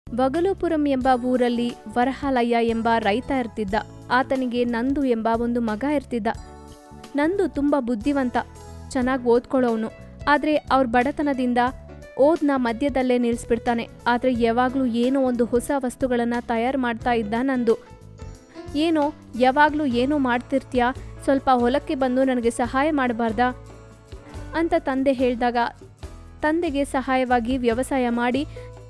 ವಗಲುಪುರಂ ಎಂಬ ಊರಲ್ಲಿ ವರಹಾಲಯ್ಯ ಎಂಬ ರೈತ ಇರ್ತಿದ್ದ ಆತನಿಗೆ ನಂದು ಎಂಬ ಒಂದು ಮಗ ಇರ್ತಿದ್ದ ನಂದು ತುಂಬ ಬುದ್ಧಿವಂತ ಚೆನ್ನಾಗಿ ಓದ್ಕೊಳ್ಳೋನು ಆದರೆ ಅವ್ರ ಬಡತನದಿಂದ ಓದ್ನ ಮಧ್ಯದಲ್ಲೇ ನಿಲ್ಲಿಸ್ಬಿಡ್ತಾನೆ ಆದರೆ ಯಾವಾಗಲೂ ಏನೋ ಒಂದು ಹೊಸ ವಸ್ತುಗಳನ್ನು ತಯಾರು ಮಾಡ್ತಾ ಇದ್ದ ನಂದು ಏನೋ ಯಾವಾಗಲೂ ಏನೋ ಮಾಡ್ತಿರ್ತೀಯ ಸ್ವಲ್ಪ ಹೊಲಕ್ಕೆ ಬಂದು ನನಗೆ ಸಹಾಯ ಮಾಡಬಾರ್ದಾ ಅಂತ ತಂದೆ ಹೇಳಿದಾಗ ತಂದೆಗೆ ಸಹಾಯವಾಗಿ ವ್ಯವಸಾಯ ಮಾಡಿ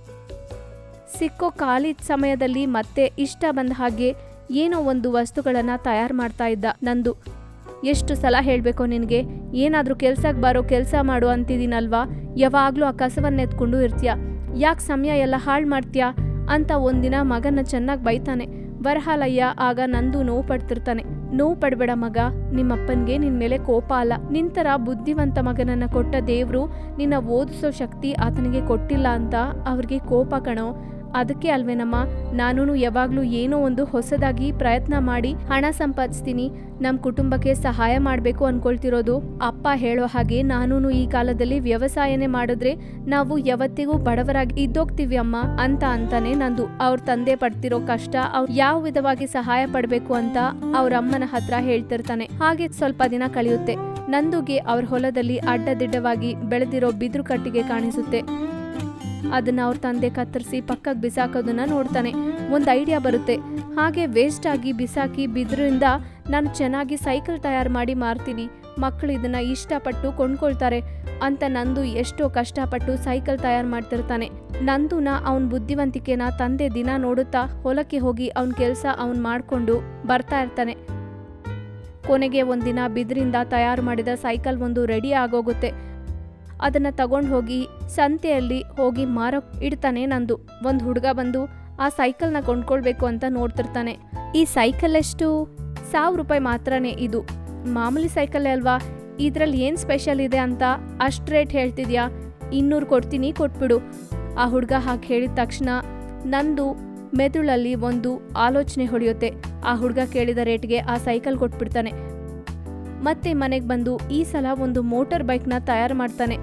ಸಿಕ್ಕೋ ಖಾಲಿ ಸಮಯದಲ್ಲಿ ಮತ್ತೆ ಇಷ್ಟ ಬಂದ ಹಾಗೆ ಏನೋ ಒಂದು ವಸ್ತುಗಳನ್ನು ತಯಾರು ಮಾಡ್ತಾ ಇದ್ದ ನಂದು ಎಷ್ಟು ಸಲ ಹೇಳಬೇಕು ನಿನಗೆ ಏನಾದರೂ ಕೆಲ್ಸಕ್ಕೆ ಬರೋ ಕೆಲಸ ಮಾಡು ಅಂತಿದ್ದೀನಲ್ವಾ ಯಾವಾಗಲೂ ಆ ಕಸವನ್ನು ಎತ್ಕೊಂಡು ಇರ್ತೀಯ ಯಾಕೆ ಸಮಯ ಎಲ್ಲ ಹಾಳು ಮಾಡ್ತೀಯಾ ಅಂತ ಒಂದಿನ ಮಗನ ಚೆನ್ನಾಗಿ ಬೈತಾನೆ ವರಹಾಲಯ್ಯ ಆಗ ನಂದು ನೋವು ಪಡ್ತಿರ್ತಾನೆ ನೋವು ಪಡ್ಬೇಡ ಮಗ ನಿಮ್ಮಪ್ಪನ್ಗೆ ನಿನ್ ಮೇಲೆ ಕೋಪ ಅಲ್ಲ ನಿಂತರ ಬುದ್ಧಿವಂತ ಮಗನನ್ನ ಕೊಟ್ಟ ದೇವ್ರು ನಿನ್ನ ಓದಿಸೋ ಶಕ್ತಿ ಆತನಿಗೆ ಕೊಟ್ಟಿಲ್ಲ ಅಂತ ಅವ್ರಿಗೆ ಕೋಪ ಕಣೋ ಅದಕ್ಕೆ ಅಲ್ವೇನಮ್ಮ ನಾನು ಯಾವಾಗಲೂ ಏನೋ ಒಂದು ಹೊಸದಾಗಿ ಪ್ರಯತ್ನ ಮಾಡಿ ಹಣ ಸಂಪಾದಿಸ್ತೀನಿ ನಮ್ಮ ಕುಟುಂಬಕ್ಕೆ ಸಹಾಯ ಮಾಡಬೇಕು ಅನ್ಕೊಳ್ತಿರೋದು ಅಪ್ಪ ಹೇಳೋ ಹಾಗೆ ನಾನು ಈ ಕಾಲದಲ್ಲಿ ವ್ಯವಸಾಯನೇ ಮಾಡಿದ್ರೆ ನಾವು ಯಾವತ್ತಿಗೂ ಬಡವರಾಗಿ ಇದ್ದೋಗ್ತೀವಿ ಅಮ್ಮ ಅಂತ ಅಂತಾನೆ ನಂದು ಅವ್ರ ತಂದೆ ಪಡ್ತಿರೋ ಕಷ್ಟ ಅವ್ರು ಯಾವ ವಿಧವಾಗಿ ಸಹಾಯ ಪಡಬೇಕು ಅಂತ ಅವ್ರ ಅಮ್ಮನ ಹತ್ರ ಹೇಳ್ತಿರ್ತಾನೆ ಹಾಗೆ ಸ್ವಲ್ಪ ದಿನ ಕಳೆಯುತ್ತೆ ನಂದುಗೆ ಅವ್ರ ಹೊಲದಲ್ಲಿ ಅಡ್ಡದಿಡ್ಡವಾಗಿ ಬೆಳೆದಿರೋ ಬಿದ್ರು ಕಟ್ಟಿಗೆ ಕಾಣಿಸುತ್ತೆ ಅದನ್ನ ಅವ್ರ ತಂದೆ ಕತ್ತರಿಸಿ ಪಕ್ಕಕ್ಕೆ ಬಿಸಾಕೋದನ್ನ ನೋಡ್ತಾನೆ ಒಂದು ಐಡಿಯಾ ಬರುತ್ತೆ ಹಾಗೆ ವೇಸ್ಟ್ ಆಗಿ ಬಿಸಾಕಿ ಬಿದ್ರಿಂದ ನಾನು ಚೆನ್ನಾಗಿ ಸೈಕಲ್ ತಯಾರು ಮಾಡಿ ಮಾರ್ತೀನಿ ಮಕ್ಕಳು ಇದನ್ನ ಇಷ್ಟಪಟ್ಟು ಕೊಂಡ್ಕೊಳ್ತಾರೆ ಅಂತ ನಂದು ಎಷ್ಟೋ ಕಷ್ಟಪಟ್ಟು ಸೈಕಲ್ ತಯಾರು ಮಾಡ್ತಿರ್ತಾನೆ ನಂದುನ ಅವನ ಬುದ್ಧಿವಂತಿಕೆನ ತಂದೆ ದಿನ ನೋಡುತ್ತಾ ಹೊಲಕ್ಕೆ ಹೋಗಿ ಅವನ ಕೆಲಸ ಅವನ್ ಮಾಡ್ಕೊಂಡು ಬರ್ತಾ ಇರ್ತಾನೆ ಕೊನೆಗೆ ಒಂದಿನ ಬಿದ್ರಿಂದ ತಯಾರು ಮಾಡಿದ ಸೈಕಲ್ ಒಂದು ರೆಡಿ ಆಗೋಗುತ್ತೆ ಅದನ್ನ ತಗೊಂಡು ಹೋಗಿ ಸಂತೆಯಲ್ಲಿ ಹೋಗಿ ಮಾರಕ್ ಇಡ್ತಾನೆ ನಂದು ಒಂದು ಹುಡುಗ ಬಂದು ಆ ಸೈಕಲ್ನ ಕೊಂಡ್ಕೊಳ್ಬೇಕು ಅಂತ ನೋಡ್ತಿರ್ತಾನೆ ಈ ಸೈಕಲ್ ಎಷ್ಟು ಸಾವಿರ ರೂಪಾಯಿ ಮಾತ್ರನೇ ಇದು ಮಾಮೂಲಿ ಸೈಕಲ್ ಅಲ್ವಾ ಇದ್ರಲ್ಲಿ ಏನು ಸ್ಪೆಷಲ್ ಇದೆ ಅಂತ ಅಷ್ಟು ರೇಟ್ ಹೇಳ್ತಿದ್ಯಾ ಇನ್ನೂರು ಕೊಡ್ತೀನಿ ಕೊಟ್ಬಿಡು ಆ ಹುಡುಗ ಹಾಗೆ ಹೇಳಿದ ತಕ್ಷಣ ನಂದು ಮೆದುಳಲ್ಲಿ ಒಂದು ಆಲೋಚನೆ ಹೊಡೆಯುತ್ತೆ ಆ ಹುಡುಗ ಕೇಳಿದ ರೇಟ್ಗೆ ಆ ಸೈಕಲ್ ಕೊಟ್ಬಿಡ್ತಾನೆ ಮತ್ತೆ ಮನೆಗೆ ಬಂದು ಈ ಸಲ ಒಂದು ಮೋಟಾರ್ ಬೈಕ್ನ ತಯಾರು ಮಾಡ್ತಾನೆ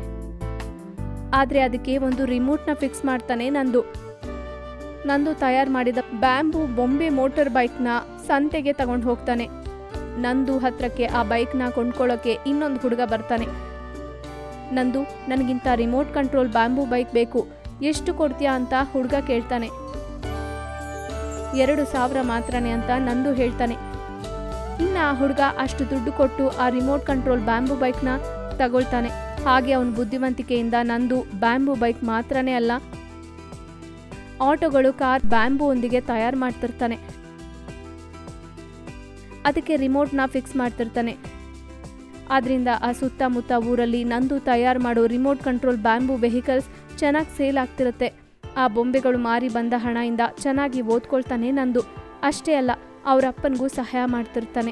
ಆದ್ರೆ ಅದಕ್ಕೆ ಒಂದು ರಿಮೋಟ್ನ ಫಿಕ್ಸ್ ಮಾಡ್ತಾನೆ ನಂದು ನಂದು ತಯಾರು ಮಾಡಿದ ಬ್ಯಾಂಬೂ ಬೊಂಬೆ ಮೋಟಾರ್ ಬೈಕ್ನ ಸಂತೆಗೆ ತಗೊಂಡು ಹೋಗ್ತಾನೆ ನಂದು ಹತ್ರಕ್ಕೆ ಆ ಬೈಕ್ನ ಕೊಂಡ್ಕೊಳ್ಳೋಕೆ ಇನ್ನೊಂದು ಹುಡುಗ ಬರ್ತಾನೆ ನಂದು ನನಗಿಂತ ರಿಮೋಟ್ ಕಂಟ್ರೋಲ್ ಬ್ಯಾಂಬೂ ಬೈಕ್ ಬೇಕು ಎಷ್ಟು ಕೊಡ್ತೀಯಾ ಅಂತ ಹುಡುಗ ಕೇಳ್ತಾನೆ ಎರಡು ಸಾವಿರ ಮಾತ್ರನೇ ಅಂತ ನಂದು ಹೇಳ್ತಾನೆ ಇನ್ನು ಆ ಹುಡುಗ ಅಷ್ಟು ದುಡ್ಡು ಕೊಟ್ಟು ಆ ರಿಮೋಟ್ ಕಂಟ್ರೋಲ್ ಬ್ಯಾಂಬೂ ಬೈಕ್ನ ತಗೊಳ್ತಾನೆ ಹಾಗೆ ಅವನ ಬುದ್ಧಿವಂತಿಕೆಯಿಂದ ನಂದು ಬ್ಯಾಂಬೂ ಬೈಕ್ ಮಾತ್ರನೇ ಅಲ್ಲ ಆಟೋಗಳು ಕಾರ್ ಬ್ಯಾಂಬೂ ಒಂದಿಗೆ ತಯಾರು ಮಾಡ್ತಿರ್ತಾನೆ ಅದಕ್ಕೆ ರಿಮೋಟ್ನ ಫಿಕ್ಸ್ ಮಾಡ್ತಿರ್ತಾನೆ ಆದ್ರಿಂದ ಆ ಸುತ್ತಮುತ್ತ ಊರಲ್ಲಿ ನಂದು ತಯಾರು ಮಾಡೋ ರಿಮೋಟ್ ಕಂಟ್ರೋಲ್ ಬ್ಯಾಂಬೂ ವೆಹಿಕಲ್ಸ್ ಚೆನ್ನಾಗಿ ಸೇಲ್ ಆಗ್ತಿರುತ್ತೆ ಆ ಬೊಂಬೆಗಳು ಮಾರಿ ಬಂದ ಹಣದಿಂದ ಚೆನ್ನಾಗಿ ಓದ್ಕೊಳ್ತಾನೆ ನಂದು ಅಷ್ಟೇ ಅಲ್ಲ ಅವ್ರ ಅಪ್ಪನಿಗೂ ಸಹಾಯ ಮಾಡ್ತಿರ್ತಾನೆ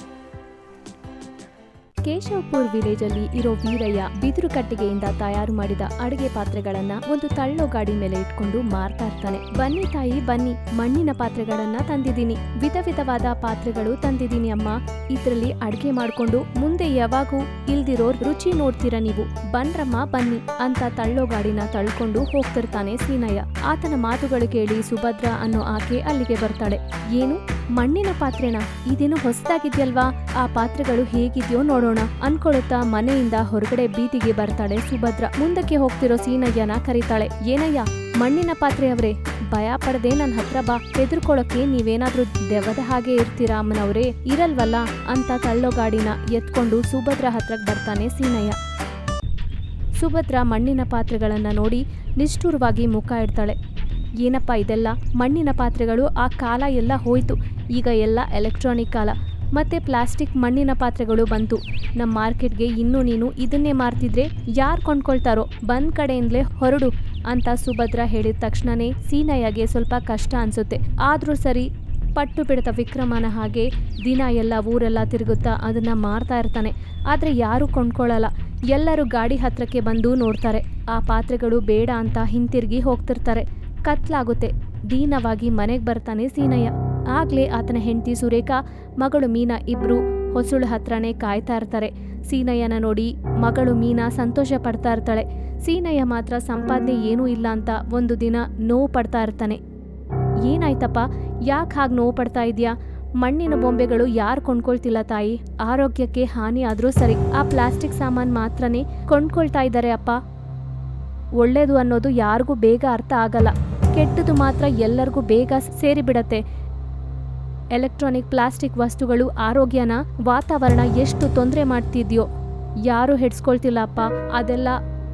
ಕೇಶವಪುರ್ ವಿಲೇಜ್ ಅಲ್ಲಿ ಇರೋ ವೀರಯ್ಯ ಬಿದಿರು ಕಟ್ಟಿಗೆಯಿಂದ ತಯಾರು ಮಾಡಿದ ಅಡುಗೆ ಪಾತ್ರೆಗಳನ್ನ ಒಂದು ತಳ್ಳೋ ಗಾಡಿ ಮೇಲೆ ಇಟ್ಕೊಂಡು ಮಾರ್ತಾ ಇರ್ತಾನೆ ಬನ್ನಿ ತಾಯಿ ಬನ್ನಿ ಮಣ್ಣಿನ ಪಾತ್ರೆಗಳನ್ನ ತಂದಿದ್ದೀನಿ ವಿಧ ವಿಧವಾದ ಪಾತ್ರೆಗಳು ತಂದಿದ್ದೀನಿ ಅಮ್ಮ ಇದ್ರಲ್ಲಿ ಅಡ್ಗೆ ಮಾಡ್ಕೊಂಡು ಮುಂದೆ ಯಾವಾಗೂ ಇಲ್ದಿರೋ ರುಚಿ ನೋಡ್ತೀರಾ ನೀವು ಬನ್ರಮ್ಮ ಬನ್ನಿ ಅಂತ ತಳ್ಳೋ ಗಾಡಿನ ತಳ್ಕೊಂಡು ಹೋಗ್ತಿರ್ತಾನೆ ಸೀನಯ್ಯ ಆತನ ಮಾತುಗಳು ಕೇಳಿ ಸುಭದ್ರ ಅನ್ನೋ ಆಕೆ ಅಲ್ಲಿಗೆ ಬರ್ತಾಳೆ ಏನು ಮಣ್ಣಿನ ಪಾತ್ರೆನ ಇದೇನು ಹೊಸದಾಗಿದ್ಯಲ್ವಾ ಆ ಪಾತ್ರೆಗಳು ಹೇಗಿದ್ಯೋ ನೋಡೋಣ ಅನ್ಕೊಳುತ್ತಾ ಮನೆಯಿಂದ ಹೊರಗಡೆ ಬೀದಿಗೆ ಬರ್ತಾಳೆ ಸುಭದ್ರ ಮುಂದಕ್ಕೆ ಹೋಗ್ತಿರೋ ಸೀನಯ್ಯನ ಕರೀತಾಳೆ ಏನಯ್ಯ ಮಣ್ಣಿನ ಪಾತ್ರೆಯವ್ರೆ ಭಯ ಪಡದೆ ನನ್ನ ಹತ್ರ ಬಾ ಹೆದರ್ಕೊಳಕ್ಕೆ ನೀವೇನಾದ್ರೂ ದೆವ್ವದ ಹಾಗೆ ಇರ್ತೀರಾ ಅಮ್ಮನವ್ರೆ ಇರಲ್ವಲ್ಲ ಅಂತ ತಳ್ಳೋ ಗಾಡಿನ ಎತ್ಕೊಂಡು ಸುಭದ್ರ ಹತ್ರಕ್ ಬರ್ತಾನೆ ಸೀನಯ್ಯ ಸುಭದ್ರ ಮಣ್ಣಿನ ಪಾತ್ರೆಗಳನ್ನ ನೋಡಿ ನಿಷ್ಠುರವಾಗಿ ಮುಖ ಇಡ್ತಾಳೆ ಏನಪ್ಪ ಇದೆಲ್ಲ ಮಣ್ಣಿನ ಪಾತ್ರೆಗಳು ಆ ಕಾಲ ಎಲ್ಲ ಹೋಯ್ತು ಈಗ ಎಲ್ಲ ಎಲೆಕ್ಟ್ರಾನಿಕ್ ಕಾಲ ಮತ್ತೆ ಪ್ಲಾಸ್ಟಿಕ್ ಮಣ್ಣಿನ ಪಾತ್ರೆಗಳು ಬಂತು ನಮ್ಮ ಮಾರ್ಕೆಟ್ಗೆ ಇನ್ನೂ ನೀನು ಇದನ್ನೇ ಮಾರ್ತಿದ್ರೆ ಯಾರು ಕೊಂಡ್ಕೊಳ್ತಾರೋ ಬಂದ್ ಕಡೆಯಿಂದಲೇ ಹೊರಡು ಅಂತ ಸುಭದ್ರ ಹೇಳಿದ ತಕ್ಷಣನೇ ಸೀನಯ್ಯಗೆ ಸ್ವಲ್ಪ ಕಷ್ಟ ಅನ್ಸುತ್ತೆ ಆದ್ರೂ ಸರಿ ಪಟ್ಟು ಬಿಡದ ವಿಕ್ರಮನ ಹಾಗೆ ದಿನ ಎಲ್ಲ ಊರೆಲ್ಲ ತಿರುಗುತ್ತಾ ಅದನ್ನ ಮಾರ್ತಾ ಇರ್ತಾನೆ ಆದ್ರೆ ಯಾರು ಕೊಂಡ್ಕೊಳ್ಳಲ್ಲ ಎಲ್ಲರೂ ಗಾಡಿ ಹತ್ರಕ್ಕೆ ಬಂದು ನೋಡ್ತಾರೆ ಆ ಪಾತ್ರೆಗಳು ಬೇಡ ಅಂತ ಹಿಂತಿರುಗಿ ಹೋಗ್ತಿರ್ತಾರೆ ಕತ್ಲಾಗುತ್ತೆ ದೀನವಾಗಿ ಮನೆಗೆ ಬರ್ತಾನೆ ಸೀನಯ್ಯ ಆಗ್ಲೇ ಆತನ ಹೆಂಡತಿ ಸುರೇಖಾ ಮಗಳು ಮೀನಾ ಇಬ್ರು ಹೊಸುಳ ಹತ್ರನೇ ಕಾಯ್ತಾ ಇರ್ತಾರೆ ಸೀನಯ್ಯನ ನೋಡಿ ಮಗಳು ಮೀನಾ ಸಂತೋಷ ಪಡ್ತಾ ಇರ್ತಾಳೆ ಸೀನಯ್ಯ ಮಾತ್ರ ಸಂಪಾದನೆ ಏನೂ ಇಲ್ಲ ಅಂತ ಒಂದು ದಿನ ನೋವು ಪಡ್ತಾ ಇರ್ತಾನೆ ಏನಾಯ್ತಪ್ಪ ಯಾಕೆ ಹಾಗೆ ನೋವು ಪಡ್ತಾ ಇದೆಯಾ ಮಣ್ಣಿನ ಬೊಂಬೆಗಳು ಯಾರು ಕೊಂಡ್ಕೊಳ್ತಿಲ್ಲ ತಾಯಿ ಆರೋಗ್ಯಕ್ಕೆ ಹಾನಿ ಆದರೂ ಸರಿ ಆ ಪ್ಲಾಸ್ಟಿಕ್ ಸಾಮಾನು ಮಾತ್ರನೇ ಕೊಂಡ್ಕೊಳ್ತಾ ಇದ್ದಾರೆ ಅಪ್ಪ ಒಳ್ಳೇದು ಅನ್ನೋದು ಯಾರಿಗೂ ಬೇಗ ಅರ್ಥ ಆಗಲ್ಲ ಕೆಟ್ಟದು ಮಾತ್ರ ಎಲ್ಲರಿಗೂ ಬೇಗ ಸೇರಿಬಿಡತ್ತೆ ಎಲೆಕ್ಟ್ರಾನಿಕ್ ಪ್ಲಾಸ್ಟಿಕ್ ವಸ್ತುಗಳು ಆರೋಗ್ಯನ ವಾತಾವರಣ ಎಷ್ಟು ತೊಂದರೆ ಮಾಡ್ತಿದ್ಯೋ ಯಾರು ಹೆಡ್ಸ್ಕೊಳ್ತಿಲ್ಲ ಅಪ್ಪ ಅದೆಲ್ಲ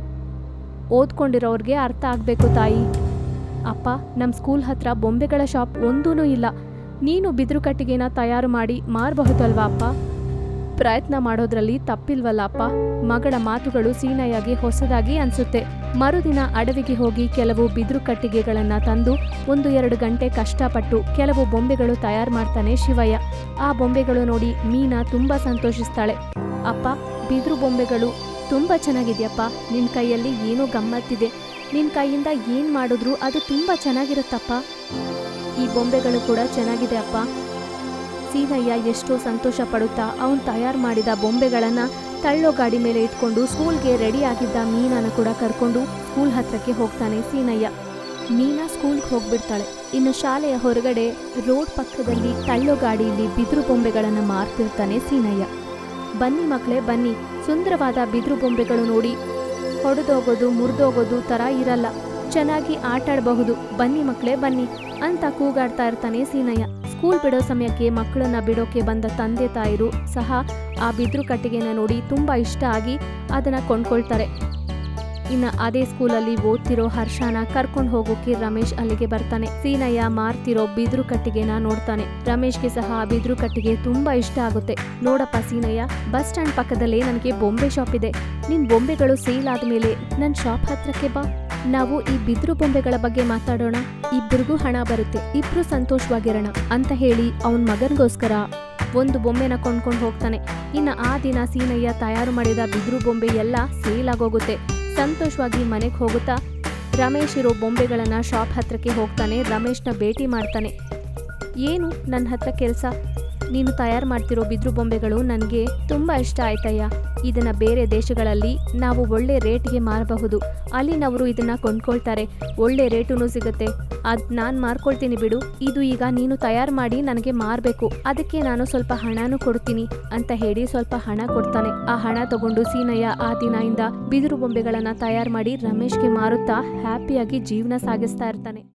ಓದ್ಕೊಂಡಿರೋರ್ಗೆ ಅರ್ಥ ಆಗಬೇಕು ತಾಯಿ ಅಪ್ಪ ನಮ್ಮ ಸ್ಕೂಲ್ ಹತ್ರ ಬೊಂಬೆಗಳ ಶಾಪ್ ಒಂದೂ ಇಲ್ಲ ನೀನು ಬಿದಿರು ಕಟ್ಟಿಗೆನ ತಯಾರು ಮಾಡಿ ಮಾರಬಹುದಲ್ವಾ ಅಪ್ಪ ಪ್ರಯತ್ನ ಮಾಡೋದ್ರಲ್ಲಿ ತಪ್ಪಿಲ್ವಲ್ಲ ಅಪ್ಪ ಮಗಳ ಮಾತುಗಳು ಸೀನಯ್ಯಗೆ ಹೊಸದಾಗಿ ಅನ್ಸುತ್ತೆ ಮರುದಿನ ಅಡವಿಗೆ ಹೋಗಿ ಕೆಲವು ಬಿದಿರು ಕಟ್ಟಿಗೆಗಳನ್ನ ತಂದು ಒಂದು ಎರಡು ಗಂಟೆ ಕಷ್ಟಪಟ್ಟು ಕೆಲವು ಬೊಂಬೆಗಳು ತಯಾರು ಮಾಡ್ತಾನೆ ಶಿವಯ್ಯ ಆ ಬೊಂಬೆಗಳು ನೋಡಿ ಮೀನಾ ತುಂಬಾ ಸಂತೋಷಿಸ್ತಾಳೆ ಅಪ್ಪ ಬಿದಿರು ಬೊಂಬೆಗಳು ತುಂಬಾ ಚೆನ್ನಾಗಿದೆಯಪ್ಪ ನಿನ್ ಕೈಯಲ್ಲಿ ಏನೋ ಗಮ್ಮತ್ತಿದೆ ನಿನ್ ಕೈಯಿಂದ ಏನ್ ಮಾಡಿದ್ರು ಅದು ತುಂಬಾ ಚೆನ್ನಾಗಿರುತ್ತಪ್ಪ ಈ ಬೊಂಬೆಗಳು ಕೂಡ ಚೆನ್ನಾಗಿದೆ ಅಪ್ಪ ಸೀನಯ್ಯ ಎಷ್ಟೋ ಸಂತೋಷ ಪಡುತ್ತಾ ಅವನು ತಯಾರು ಮಾಡಿದ ಬೊಂಬೆಗಳನ್ನ ತಳ್ಳೋ ಗಾಡಿ ಮೇಲೆ ಇಟ್ಕೊಂಡು ಸ್ಕೂಲ್ಗೆ ರೆಡಿ ಆಗಿದ್ದ ಮೀನನ ಕೂಡ ಕರ್ಕೊಂಡು ಸ್ಕೂಲ್ ಹತ್ರಕ್ಕೆ ಹೋಗ್ತಾನೆ ಸೀನಯ್ಯ ಮೀನಾ ಸ್ಕೂಲ್ಗೆ ಹೋಗ್ಬಿಡ್ತಾಳೆ ಇನ್ನು ಶಾಲೆಯ ಹೊರಗಡೆ ರೋಡ್ ಪಕ್ಕದಲ್ಲಿ ತಳ್ಳೋ ಗಾಡಿಯಲ್ಲಿ ಬಿದಿರು ಬೊಂಬೆಗಳನ್ನು ಮಾರ್ತಿರ್ತಾನೆ ಸೀನಯ್ಯ ಬನ್ನಿ ಮಕ್ಕಳೇ ಬನ್ನಿ ಸುಂದರವಾದ ಬಿದಿರು ಬೊಂಬೆಗಳು ನೋಡಿ ಹೊಡೆದೋಗೋದು ಮುರಿದೋಗೋದು ಥರ ಇರಲ್ಲ ಚೆನ್ನಾಗಿ ಆಟಾಡಬಹುದು ಬನ್ನಿ ಮಕ್ಕಳೇ ಬನ್ನಿ ಅಂತ ಕೂಗಾಡ್ತಾ ಇರ್ತಾನೆ ಸೀನಯ್ಯ ಸ್ಕೂಲ್ ಬಿಡೋ ಸಮಯಕ್ಕೆ ಮಕ್ಕಳನ್ನ ಬಿಡೋಕೆ ಬಂದ ತಂದೆ ತಾಯಿರು ಸಹ ಆ ಬಿದಿರು ಕಟ್ಟಿಗೆನ ನೋಡಿ ತುಂಬಾ ಇಷ್ಟ ಆಗಿ ಅದನ್ನ ಕೊಂಡ್ಕೊಳ್ತಾರೆ ಇನ್ನ ಅದೇ ಸ್ಕೂಲಲ್ಲಿ ಓದ್ತಿರೋ ಹರ್ಷನ ಕರ್ಕೊಂಡು ಹೋಗೋಕೆ ರಮೇಶ್ ಅಲ್ಲಿಗೆ ಬರ್ತಾನೆ ಸೀನಯ್ಯ ಮಾರ್ತಿರೋ ಬಿದಿರು ಕಟ್ಟಿಗೆನ ನೋಡ್ತಾನೆ ರಮೇಶ್ಗೆ ಸಹ ಆ ಬಿದಿರು ಕಟ್ಟಿಗೆ ತುಂಬಾ ಇಷ್ಟ ಆಗುತ್ತೆ ನೋಡಪ್ಪ ಸೀನಯ್ಯ ಬಸ್ ಸ್ಟ್ಯಾಂಡ್ ಪಕ್ಕದಲ್ಲೇ ನನಗೆ ಬೊಂಬೆ ಶಾಪ್ ಇದೆ ನಿನ್ ಬೊಂಬೆಗಳು ಸೇಲ್ ಆದ್ಮೇಲೆ ನನ್ ಶಾಪ್ ಹತ್ರಕ್ಕೆ ಬಾ ನಾವು ಈ ಬಿದಿರು ಬೊಂಬೆಗಳ ಬಗ್ಗೆ ಮಾತಾಡೋಣ ಇಬ್ಬರಿಗೂ ಹಣ ಬರುತ್ತೆ ಇಬ್ರು ಸಂತೋಷವಾಗಿರೋಣ ಅಂತ ಹೇಳಿ ಅವನ್ ಮಗನ್ಗೋಸ್ಕರ ಒಂದು ಬೊಂಬೆನ ಕೊಂಡ್ಕೊಂಡು ಹೋಗ್ತಾನೆ ಇನ್ನು ಆ ದಿನ ಸೀನಯ್ಯ ತಯಾರು ಮಾಡಿದ ಬಿದಿರು ಬೊಂಬೆ ಎಲ್ಲ ಸೇಲ್ ಆಗೋಗುತ್ತೆ ಸಂತೋಷವಾಗಿ ಮನೆಗೆ ಹೋಗುತ್ತಾ ರಮೇಶ್ ಇರೋ ಬೊಂಬೆಗಳನ್ನ ಶಾಪ್ ಹತ್ರಕ್ಕೆ ಹೋಗ್ತಾನೆ ರಮೇಶ್ನ ಭೇಟಿ ಮಾಡ್ತಾನೆ ಏನು ನನ್ನ ಹತ್ರ ಕೆಲಸ ನೀನು ತಯಾರು ಮಾಡ್ತಿರೋ ಬಿದಿರು ಬೊಂಬೆಗಳು ನನಗೆ ತುಂಬ ಇಷ್ಟ ಆಯ್ತಯ್ಯ ಇದನ್ನ ಬೇರೆ ದೇಶಗಳಲ್ಲಿ ನಾವು ಒಳ್ಳೆ ರೇಟ್ಗೆ ಮಾರಬಹುದು ಅಲ್ಲಿನವರು ಇದನ್ನ ಕೊಂಡ್ಕೊಳ್ತಾರೆ ಒಳ್ಳೆ ರೇಟೂ ಸಿಗುತ್ತೆ ಅದ್ ನಾನು ಮಾರ್ಕೊಳ್ತೀನಿ ಬಿಡು ಇದು ಈಗ ನೀನು ತಯಾರು ಮಾಡಿ ನನಗೆ ಮಾರಬೇಕು ಅದಕ್ಕೆ ನಾನು ಸ್ವಲ್ಪ ಹಣನೂ ಕೊಡ್ತೀನಿ ಅಂತ ಹೇಳಿ ಸ್ವಲ್ಪ ಹಣ ಕೊಡ್ತಾನೆ ಆ ಹಣ ತಗೊಂಡು ಸೀನಯ್ಯ ಆ ದಿನದಿಂದ ಬಿದಿರು ಬೊಂಬೆಗಳನ್ನ ತಯಾರು ಮಾಡಿ ರಮೇಶ್ಗೆ ಮಾರುತ್ತಾ ಹ್ಯಾಪಿಯಾಗಿ ಜೀವನ ಸಾಗಿಸ್ತಾ ಇರ್ತಾನೆ